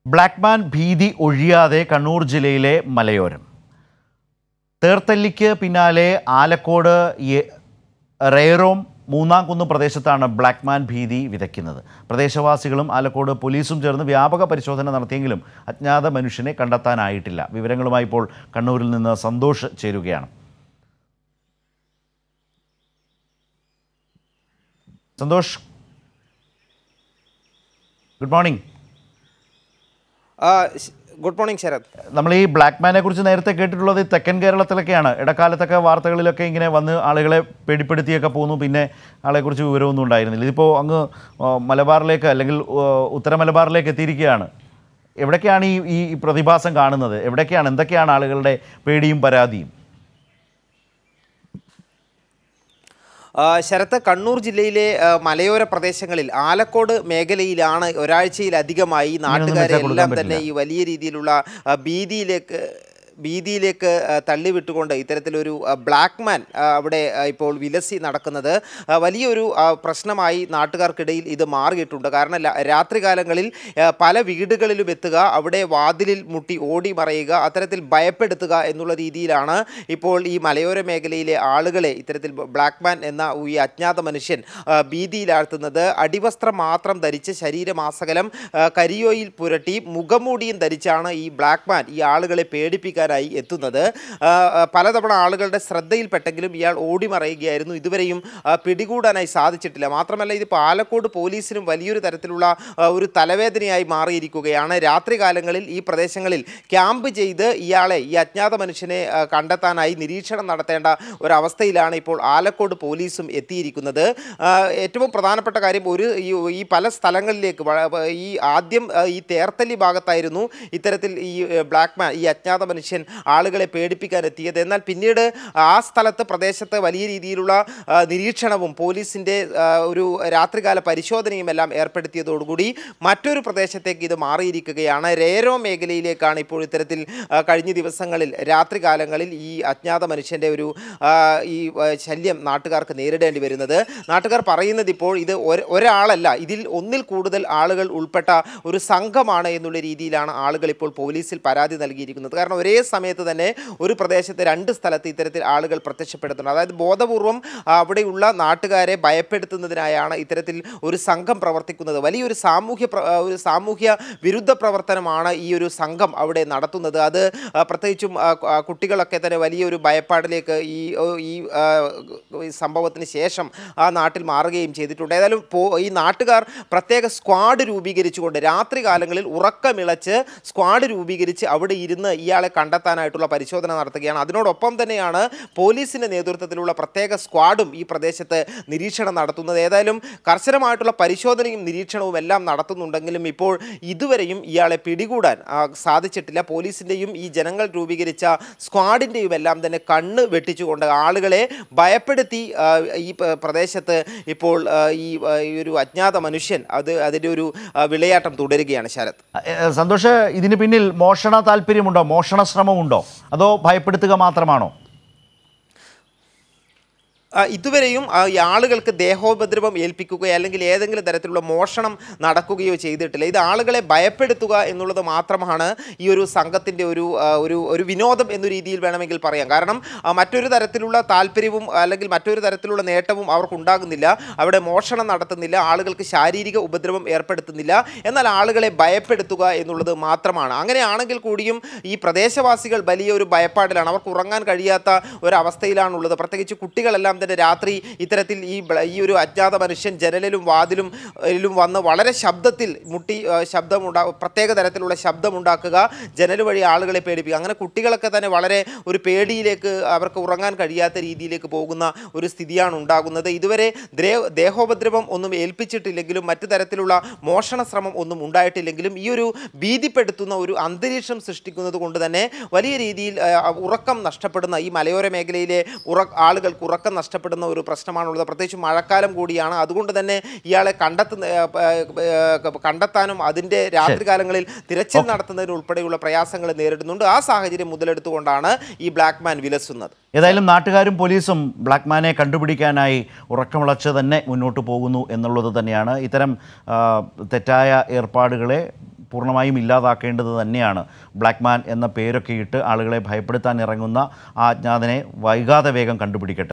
Blackman ഭീതി ഒഴിയാതെ കണ്ണൂർ ജില്ലയിലെ മലയോരം തേർത്തല്ലിക്ക് പിന്നാലെ ആലക്കോട് യെ- റേറോം മൂന്നാംകുന്ന് പ്രദേശത്താണ് ബ്ലാക്ക്മാൻ ഭീതി വിതയ്ക്കുന്നത് പ്രദേശവാസികളും ആലക്കോട് പോലീസും ചേർന്ന് വ്യാപക പരിശോധന നടത്തിയെങ്കിലും അജ്ഞാത മനുഷ്യനെ കണ്ടെത്താനായിട്ടില്ല വിവരങ്ങളുമായി ഇപ്പോൾ കണ്ണൂരിൽ നിന്ന് സന്തോഷ് ചേരുകയാണ് സന്തോഷ് ഗുഡ് മോർണിംഗ് ആ, ശ്- ഗുഡ് മോർണിംഗ് ശരത് നമ്മൾ ഈ ബ്ലാക്ക് മാനെ കുറിച്ച് നേരത്തെ കേട്ടിട്ടുള്ളത് ഈ തെക്കൻ കേരളത്തിലൊക്കെയാണ് ഇടക്കാലത്തൊക്കെ വാർത്തകളിലൊക്കെ ഇങ്ങനെ വന്ന് ആളുകളെ പേടിപ്പെടുത്തിയൊക്കെ പോകുന്നു പിന്നെ ആളെക്കുറിച്ച് വിവരമൊന്നും ഉണ്ടായിരുന്നില്ല ഇതിപ്പോൾ അങ്ങ് ആ, മലബാറിലേക്ക് അല്ലെങ്കിൽ ആ, ഉത്തര മലബാറിലേക്ക് എത്തിയിരിക്കുകയാണ് എവിടേക്കാണ് ഈ ഈ പ്രതിഭാസം കാണുന്നത് എവിടേക്കാണ് എന്തൊക്കെയാണ് ആളുകളുടെ പേടിയും പരാതിയും ആ, ശരത്ത് കണ്ണൂർ ജില്ലയിലെ ആ, മലയോര പ്രദേശങ്ങളിൽ ആലക്കോട് മേഖലയിലാണ് ഒരാഴ്ചയിലധികമായി നാട്ടുകാരെ കൊടുക്കാൻ എല്ലാം തന്നെ ഈ വലിയ രീതിയിലുള്ള ആ, ഭീതിയിലേക്ക് ഭീതിയിലേക്ക് ആ, തള്ളിവിട്ടുകൊണ്ട് ഇത്തരത്തിലൊരു ആ, ബ്ലാക്ക് മാൻ ആ, അവിടെ ആ, ഇപ്പോൾ വിലസി നടക്കുന്നത് ആ, വലിയൊരു ആ, പ്രശ്നമായി നാട്ടുകാർക്കിടയിൽ ഇത് മാറിയിട്ടുണ്ട് കാരണം ല- രാത്രികാലങ്ങളിൽ ആ, പല വീടുകളിലും എത്തുക അവിടെ വാതിലിൽ മുട്ടി ഓടി മറയുക അത്തരത്തിൽ ഭയപ്പെടുത്തുക എന്നുള്ള രീതിയിലാണ് ഇപ്പോൾ ഈ മലയോര മേഖലയിലെ ആളുകളെ ഇത്തരത്തിൽ ബ്ലാക്ക് മാൻ എന്ന ഈ അജ്ഞാത മനുഷ്യൻ ആ, ഭീതിയിലാഴ്ത്തുന്നത് അടിവസ്ത്രം മാത്രം ധരിച്ച് ശരീരമാസകലം ആ, കരിയോയിൽ പുരട്ടി മുഖംമൂടിയും ധരിച്ചാണ് ഈ ബ്ലാക്ക് മാൻ ഈ ആളുകളെ പേടിപ്പിക്കാനായി എത്തുന്നത് ആ, ആ, പലതവണ ആളുകളുടെ ശ്രദ്ധയിൽപ്പെട്ടെങ്കിലും ഇയാൾ ഓടിമറയുകയായിരുന്നു ഇതുവരെയും ആ, പിടികൂടാനായി സാധിച്ചിട്ടില്ല മാത്രമല്ല ഇത് പാലക്കോട് പോലീസിനും വലിയൊരു തരത്തിലുള്ള ആ, ഒരു തലവേദനയായി മാറിയിരിക്കുകയാണ് രാത്രികാലങ്ങളിൽ ഈ പ്രദേശങ്ങളിൽ ക്യാമ്പ് ചെയ്ത് ഇയാളെ ഈ അജ്ഞാത മനുഷ്യനെ ആ, കണ്ടെത്താനായി നിരീക്ഷണം നടത്തേണ്ട ഒരവസ്ഥയിലാണ് ഇപ്പോൾ ആലക്കോട് പോലീസും എത്തിയിരിക്കുന്നത് ആ, ഏറ്റവും പ്രധാനപ്പെട്ട കാര്യം ഒരു ഈ ഈ പല സ്ഥലങ്ങളിലേക്ക് വ- വ- ഈ ആദ്യം ആ, ഈ തേർത്തല്ലി ഭാഗത്തായിരുന്നു ഇത്തരത്തിൽ ഈ ഏ, ബ്ലാക്ക് മാൻ ഈ അജ്ഞാത മനുഷ്യൻ ആളുകളെ പേടിപ്പിക്കാൻ എത്തിയത് എന്നാൽ പിന്നീട് ആ സ്ഥലത്ത് പ്രദേശത്ത് വലിയ രീതിയിലുള്ള ആ, നിരീക്ഷണവും പോലീസിൻ്റെ ആ, ഒരു രാത്രികാല പരിശോധനയും എല്ലാം ഏർപ്പെടുത്തിയതോടുകൂടി മറ്റൊരു പ്രദേശത്തേക്ക് ഇത് മാറിയിരിക്കുകയാണ് രേരോ മേഖലയിലേക്കാണ് ഇപ്പോൾ ഇത്തരത്തിൽ ആ, കഴിഞ്ഞ ദിവസങ്ങളിൽ രാത്രികാലങ്ങളിൽ ഈ അജ്ഞാത മനുഷ്യൻ്റെ ഒരു ആ, ഈ ആ, ശല്യം നാട്ടുകാർക്ക് നേരിടേണ്ടി വരുന്നത് നാട്ടുകാർ പറയുന്നത് ഇപ്പോൾ ഇത് ഒര- ഒരാളല്ല ഇതിൽ ഒന്നിൽ കൂടുതൽ ആളുകൾ ഉൾപ്പെട്ട ഒരു സംഘമാണ് എന്നുള്ള രീതിയിലാണ് ആളുകൾ ഇപ്പോൾ പോലീസിൽ പരാതി നൽകിയിരിക്കുന്നത് കാരണം ഒരേ സമയത്ത് തന്നെ ഒരു പ്രദേശത്ത് രണ്ട് സ്ഥലത്ത് ഇത്തരത്തിൽ ആളുകൾ പ്രത്യക്ഷപ്പെടുത്തുന്നത് അതായത് ബോധപൂർവം ആ, അവിടെയുള്ള നാട്ടുകാരെ ഭയപ്പെടുത്തുന്നതിനായാണ് ഇത്തരത്തിൽ ഒരു സംഘം പ്രവർത്തിക്കുന്നത് വലിയൊരു സാമൂഹ്യ പ്ര- ആ, ഒരു സാമൂഹ്യ വിരുദ്ധ പ്രവർത്തനമാണ് ഈ ഒരു സംഘം അവിടെ നടത്തുന്നത് അത് ആ, പ്രത്യേകിച്ചും ആ, കു- ആ, കുട്ടികളൊക്കെ തന്നെ വലിയൊരു ഭയപ്പാടിലേക്ക് ഈ ഓ, ഈ ആ, ഈ സംഭവത്തിന് ശേഷം ആ നാട്ടിൽ മാറുകയും ചെയ്തിട്ടുണ്ട് ഏതായാലും പോ ഈ നാട്ടുകാർ പ്രത്യേക സ്ക്വാഡ് രൂപീകരിച്ചുകൊണ്ട് രാത്രി കാലങ്ങളിൽ ഉറക്കമിളച്ച് സ്ക്വാഡ് രൂപീകരിച്ച് അവിടെ ഇരുന്ന് ഇയാളെ കണ്ടെത്താനായിട്ടുള്ള പരിശോധന നടത്തുകയാണ് അതിനോടൊപ്പം തന്നെയാണ് പോലീസിൻ്റെ നേതൃത്വത്തിലുള്ള പ്രത്യേക സ്ക്വാഡും ഈ പ്രദേശത്ത് നിരീക്ഷണം നടത്തുന്നത് ഏതായാലും കർശനമായിട്ടുള്ള പരിശോധനയും നിരീക്ഷണവും എല്ലാം നടത്തുന്നുണ്ടെങ്കിലും ഇപ്പോൾ ഇതുവരെയും ഇയാളെ പിടികൂടാൻ ആ, സാധിച്ചിട്ടില്ല പോലീസിൻ്റെയും ഈ ജനങ്ങൾ രൂപീകരിച്ച സ്ക്വാഡിൻ്റെയും എല്ലാം തന്നെ കണ്ണ് വെട്ടിച്ചുകൊണ്ട് ആളുകളെ ഭയപ്പെടുത്തി ആ, ഈ പ- പ്രദേശത്ത് ഇപ്പോൾ ആ, ഈ ആ, ഈ ഒരു അജ്ഞാത മനുഷ്യൻ അത് അതിൻ്റെ ഒരു ആ, വിളയാട്ടം തുടരുകയാണ് ശരത് ഏ, സന്തോഷ് ഇതിന് പിന്നിൽ മോഷണ താല്പര്യമുണ്ടോ മോഷണ ശ്രമമുണ്ടോ അതോ ഭയപ്പെടുത്തുക മാത്രമാണോ ആ, ഇതുവരെയും ആ, ഈ ആളുകൾക്ക് ദേഹോപദ്രവം ഏൽപ്പിക്കുകയോ അല്ലെങ്കിൽ ഏതെങ്കിലും തരത്തിലുള്ള മോഷണം നടക്കുകയോ ചെയ്തിട്ടില്ല ഇത് ആളുകളെ ഭയപ്പെടുത്തുക എന്നുള്ളത് മാത്രമാണ് ഈ ഒരു സംഘത്തിൻ്റെ ഒരു ആ, ഒരു ഒരു വിനോദം എന്ന രീതിയിൽ വേണമെങ്കിൽ പറയാം കാരണം ആ, മറ്റൊരു തരത്തിലുള്ള താല്പര്യവും അല്ലെങ്കിൽ മറ്റൊരു തരത്തിലുള്ള നേട്ടവും അവർക്കുണ്ടാകുന്നില്ല അവിടെ മോഷണം നടത്തുന്നില്ല ആളുകൾക്ക് ശാരീരിക ഉപദ്രവം ഏർപ്പെടുത്തുന്നില്ല എന്നാൽ ആളുകളെ ഭയപ്പെടുത്തുക എന്നുള്ളത് മാത്രമാണ് അങ്ങനെയാണെങ്കിൽ കൂടിയും ഈ പ്രദേശവാസികൾ വലിയ ഒരു ഭയപ്പാടിലാണ് അവർക്ക് ഉറങ്ങാൻ കഴിയാത്ത ഒരവസ്ഥയിലാണുള്ളത് പ്രത്യേകിച്ച് കുട്ടികളെല്ലാം തന്നെ രാത്രി ഇത്തരത്തിൽ ഈ ബ്ല- ഈ ഒരു അജ്ഞാത മനുഷ്യൻ ജനലിലും വാതിലും ലും വന്ന് വളരെ ശബ്ദത്തിൽ മുട്ടി ആ, ശബ്ദമുണ്ടാ പ്രത്യേക തരത്തിലുള്ള ശബ്ദമുണ്ടാക്കുക ജനൽ വഴി ആളുകളെ പേടിപ്പിക്കുക അങ്ങനെ കുട്ടികളൊക്കെ തന്നെ വളരെ ഒരു പേടിയിലേക്ക് അവർക്ക് ഉറങ്ങാൻ കഴിയാത്ത രീതിയിലേക്ക് പോകുന്ന ഒരു സ്ഥിതിയാണ് ഉണ്ടാകുന്നത് ഇതുവരെ ദ്രേ- ദേഹോപദ്രവം ഒന്നും ഏൽപ്പിച്ചിട്ടില്ലെങ്കിലും മറ്റു തരത്തിലുള്ള മോഷണ ശ്രമം ഒന്നും ഉണ്ടായിട്ടില്ലെങ്കിലും ഈ ഒരു ഭീതിപ്പെടുത്തുന്ന ഒരു അന്തരീക്ഷം സൃഷ്ടിക്കുന്നത് കൊണ്ട് തന്നെ വലിയ രീതിയിൽ ആ, ഉറക്കം നഷ്ടപ്പെടുന്ന ഈ മലയോര മേഖലയിലെ ഉറ ആളുകൾക്ക് ഉറക്കം നഷ്ടപ്പെടുന്ന ഒരു പ്രശ്നമാണുള്ളത് പ്രത്യേകിച്ച് മഴക്കാലം കൂടിയാണ് അതുകൊണ്ട് തന്നെ ഇയാളെ കണ്ടെത്തുന്ന ആ, ആ, കണ്ടെത്താനും അതിൻ്റെ രാത്രികാലങ്ങളിൽ തിരച്ചിൽ നടത്തുന്നതിന് ഉൾപ്പെടെയുള്ള പ്രയാസങ്ങൾ നേരിടുന്നുണ്ട് ആ സാഹചര്യം മുതലെടുത്തുകൊണ്ടാണ് ഈ ബ്ലാക്ക് മാൻ വിലസുന്നത് ഏതായാലും നാട്ടുകാരും പോലീസും ബ്ലാക്ക് മാനെ കണ്ടുപിടിക്കാനായി ഉറക്കമിളച്ച് തന്നെ മുന്നോട്ട് പോകുന്നു എന്നുള്ളത് തന്നെയാണ് ഇത്തരം ആ, തെറ്റായ ഏർപ്പാടുകളെ പൂർണ്ണമായും ഇല്ലാതാക്കേണ്ടത് തന്നെയാണ് ബ്ലാക്ക് മാൻ എന്ന പേരൊക്കെ ഇട്ട് ആളുകളെ ഭയപ്പെടുത്താൻ ഇറങ്ങുന്ന ആ അജ്ഞാതനെ വൈകാതെ വേഗം കണ്ടുപിടിക്കട്ടെ